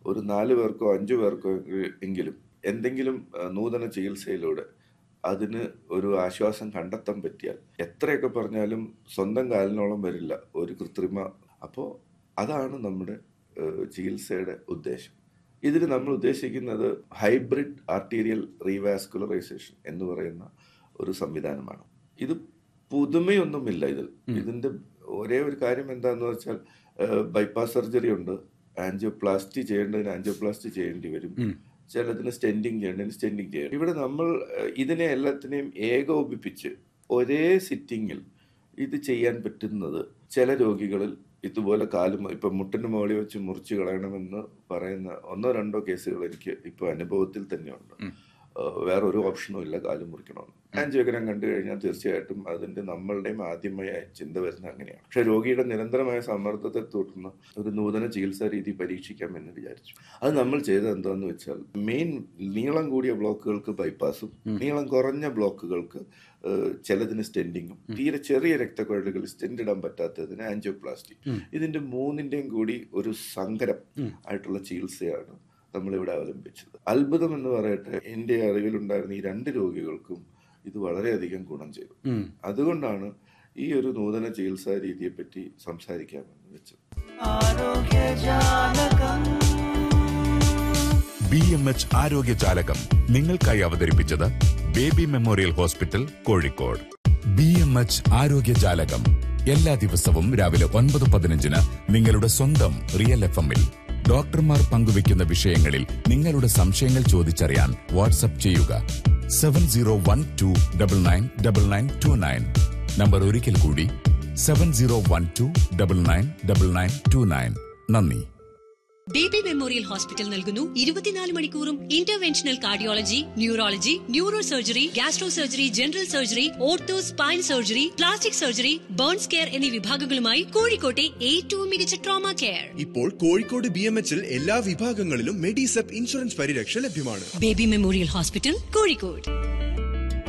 ഒരു നാല് പേർക്കോ അഞ്ചു പേർക്കോ എങ്കിലും എന്തെങ്കിലും ആ, നൂതന ചികിത്സയിലൂടെ അതിന് ഒരു ആശ്വാസം കണ്ടെത്താൻ പറ്റിയാൽ എത്രയൊക്കെ പറഞ്ഞാലും സ്വന്തം കാലിനോളം വരില്ല ഒരു കൃത്രിമ അപ്പോൾ അതാണ് നമ്മുടെ ഏഹ്, ചികിത്സയുടെ ഉദ്ദേശം ഇതിന് നമ്മൾ ഉദ്ദേശിക്കുന്നത് ഹൈബ്രിഡ് ആർട്ടീരിയൽ റീവാസ്കുലറൈസേഷൻ എന്ന് പറയുന്ന ഒരു സംവിധാനമാണ് ഇത് പുതുമയൊന്നുമില്ല ഇതിൽ ഇതിന്റെ ഒരേ ഒരു കാര്യം എന്താന്ന് വെച്ചാൽ ബൈപ്പാസ് സർജറി ഉണ്ട് ആൻജിയോപ്ലാസ്റ്റി ചെയ്യേണ്ടതിന് ആൻജിയോപ്ലാസ്റ്റി ചെയ്യേണ്ടി വരും ചിലതിന് സ്റ്റെൻഡിങ് ചെയ്യേണ്ടതിന് സ്റ്റെൻഡിങ് ചെയ്യണം ഇവിടെ നമ്മൾ ഏഹ്, ഇതിനെ എല്ലാത്തിനെയും ഏകോപിപ്പിച്ച് ഒരേ സിറ്റിങ്ങിൽ ഇത് ചെയ്യാൻ പറ്റുന്നത് ചില രോഗികളിൽ ഇതുപോലെ കാലും ഇപ്പൊ മുട്ടിന് മുകളിൽ വെച്ച് മുറിച്ച് കളയണമെന്ന് പറയുന്ന ഒന്നോ രണ്ടോ കേസുകൾ എനിക്ക് ഇപ്പൊ അനുഭവത്തിൽ തന്നെയുണ്ട് ഏഹ് വേറെ ഒരു ഓപ്ഷനും ഇല്ല കാല് മുറിക്കണമെന്ന് ആൻജിയോഗ്രാം കണ്ടു കഴിഞ്ഞാൽ തീർച്ചയായിട്ടും അതിന്റെ നമ്മളുടെയും ആദ്യമായ ചിന്ത വരുന്നത് അങ്ങനെയാണ് പക്ഷെ രോഗിയുടെ നിരന്തരമായ സമ്മർദ്ദത്തെ തുടർന്ന് ഒരു നൂതന ചികിത്സാ രീതി പരീക്ഷിക്കാമെന്ന് വിചാരിച്ചു അത് നമ്മൾ ചെയ്തത് എന്താന്ന് വെച്ചാൽ മെയിൻ നീളം കൂടിയ ബ്ലോക്കുകൾക്ക് ബൈപ്പാസും നീളം കുറഞ്ഞ ബ്ലോക്കുകൾക്ക് ഏഹ് ചിലതിന് സ്റ്റെൻഡിങ്ങും തീരെ ചെറിയ രക്തക്കുഴലുകൾ സ്റ്റെൻഡ് ഇടാൻ പറ്റാത്തതിന് ആൻജിയോപ്ലാസ്റ്റി ഇതിന്റെ മൂന്നിന്റെയും കൂടി ഒരു സങ്കരം ആയിട്ടുള്ള ചികിത്സയാണ് നമ്മളിവിടെ അവലംബിച്ചത് അത്ഭുതം എന്ന് പറയട്ടെ എൻ്റെ അറിവിലുണ്ടായിരുന്ന ഈ രണ്ട് രോഗികൾക്കും ഇത് വളരെയധികം ഗുണം ചെയ്തു അതുകൊണ്ടാണ് ഈ ഒരു നൂതന ചികിത്സാ രീതിയെ പറ്റി സംസാരിക്കാമെന്ന് വെച്ചത് ബി എം എച്ച് ആരോഗ്യ ജാലകം നിങ്ങൾക്കായി അവതരിപ്പിച്ചത് baby memorial hospital Kozhikode B M H ആരോഗ്യ ജാലകം എല്ലാ ദിവസവും രാവിലെ ഒൻപത് പതിനഞ്ചിന് നിങ്ങളുടെ സ്വന്തം റിയൽ എഫ് എമ്മിൽ ഡോക്ടർമാർ പങ്കുവയ്ക്കുന്ന വിഷയങ്ങളിൽ നിങ്ങളുടെ സംശയങ്ങൾ ചോദിച്ചറിയാൻ വാട്സപ്പ് ചെയ്യുക seven zero one two double nine double nine two nine number ഒരിക്കൽ കൂടി seven zero one two double nine double nine two nine നന്ദി ബേബി മെമ്മോറിയൽ ഹോസ്പിറ്റൽ നൽകുന്നു ഇരുപത്തിനാല് മണിക്കൂറും interventional cardiology neurology neuro surgery gastro surgery general surgery ortho spine surgery plastic surgery burns care എന്നീ വിഭാഗങ്ങളുമായി കോഴിക്കോട്ടെ ഏറ്റവും മികച്ച ട്രോമ കെയർ ഇപ്പോൾ കോഴിക്കോട് ബി എം എച്ചിൽ എല്ലാ വിഭാഗങ്ങളിലും മെഡിസെപ്പ് ഇൻഷുറൻസ് പരിരക്ഷ ലഭ്യമാണ് ബേബി മെമ്മോറിയൽ ഹോസ്പിറ്റൽ കോഴിക്കോട്